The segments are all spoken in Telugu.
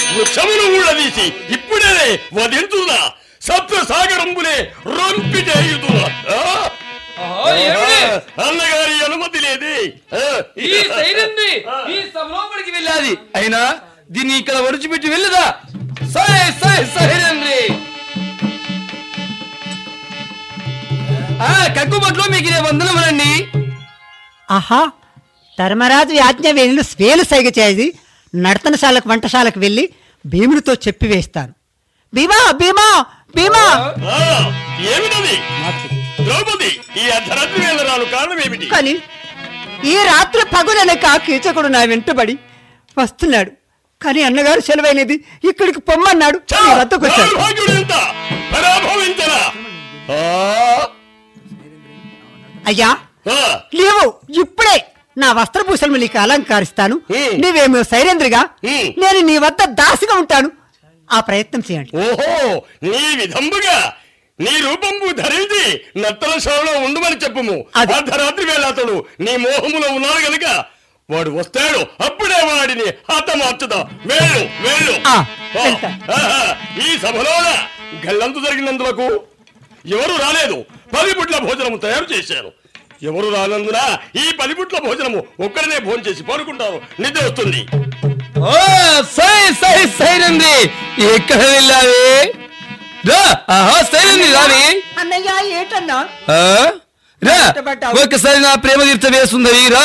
వృక్షమును ఊడదీసి ఇప్పుడే వధించుదా సప్త సాగరంబులే రొంపి చేయుదునా ఆ? ఆహా, ఏమిటి? అన్నగారి అనుమతి లేదే ఆ. ఈ సైరన్ని ఈ సభలోపలికి వెళ్ళాది అయినా దీన్ని ఇక్కడ ఒడిచిపెట్టి వెళ్ళదా సై సై సైరన్ని ఆ కక్కుబట్లో మీకు ఇదే వందనములండి ఆహా ధర్మరాజు ఆజ్ఞ వేణులు స్వేలు సైగ చేసి నర్తనశాలకు వంటశాలకు వెళ్ళి భీముడితో చెప్పి వేస్తాను భీమా భీమా భీమా ఆ, ఏమిటది ద్రౌపది ఈ అర్ధరాత్రి వేళ రాను కారణం ఏమిటి కానీ ఈ రాత్రి పగులనక కీచకుడు నా వెంటబడి వస్తున్నాడు కానీ అన్నగారు సెలవైనది ఇక్కడికి పొమ్మన్నాడు చా, నీ వద్దకు వచ్చాడు దౌర్భాగ్యుడు ఎంత పరాభవించరా ఆ, అయ్యా ఆ, లేవు ఇప్పుడే నా వస్త్రభూషణము నీకు అలంకరిస్తాను హ్మ్. నీవేమో సైరేంద్రిగా హ్మ్. నేను నీ వద్ద దాసిగా ఉంటాను ఆ ప్రయత్నం చేయండి ఓహో నీ విధంబుగా నీ రూపంబు ధరించి నత్తల షోలో ఉండుమని చెప్పుము అది- అర్ధరాత్రి వేళ అతడు నీ మోహములో ఉన్నాడు గనుక వాడు వస్తాడు అప్పుడే వాడిని హతమార్చుదా వెళ్ళు వెళ్ళు ఆ, ఆ, వెళ్తా. ఆహా, ఈ సభలోన గల్లంతు జరిగినందులకు ఎవరు రాలేదు పది పుట్ల భోజనము తయారు చేశాను ఎవరు రానందున ఈ పది పుట్ల భోజనము ఒక్కడనే భోజనం చేసి పడుకుంటారు నిద్ర వస్తుంది ఓ సై సై సైరంది ఎక్కడ వెళ్ళావి రా ఆహా సైరంది రాని అన్నయ్య ఏటన్నా ఆ? రా ఇష్టపడ్డావు. ఒక్కసారి నా ప్రేమ తీర్థ వేసుందరి రా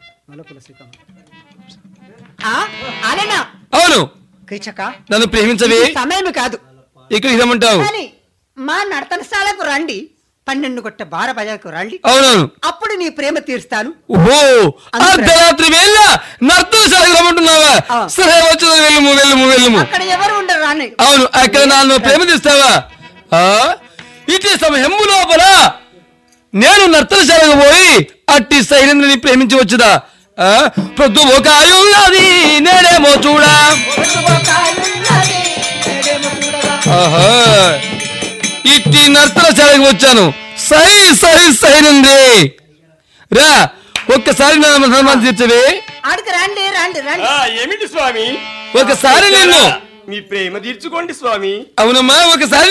ఆ, అలానా అవును కీచక నన్ను ప్రేమించవే ఇది సమయం కాదు ఇక్కడికి రమ్మంటావు కానీ మా నర్తనశాలకు రండి పన్నెండు కొట్ట బార బజార్కు రండి అవునవును అప్పుడు నీ ప్రేమ తీరుస్తాను ఓహో అందుకే. అర్ధరాత్రి వేళ నర్తనశాలకు రమ్మంటున్నావా ఆ. సరే వచ్చు వెళ్ళము వెళ్ళము వెళ్ళము అక్కడ ఎవరు ఉండరు రాని అవును అక్కడ నన్ను ప్రేమ తీస్తావా ఆ? ఇటు సమయము లోపల నేను నర్తనశాలకు పోయి అట్టి సైలేంద్రని ప్రేమించి వచ్చుదా ఆ? ప్రొద్దు ఒక ఉన్నది నేనేమో చూడా ఆహా ఇట్టి నర్తనశాలకు వచ్చాను సై సై సైనంది రా ఒక్కసారి నా సన్మానం తీర్చవే ఆడికి రండి రండి రండి ఆ, ఏమిటి స్వామి ఒకసారి నిన్ను మీ ప్రేమ తీర్చుకోండి స్వామి అవునమ్మా ఒకసారి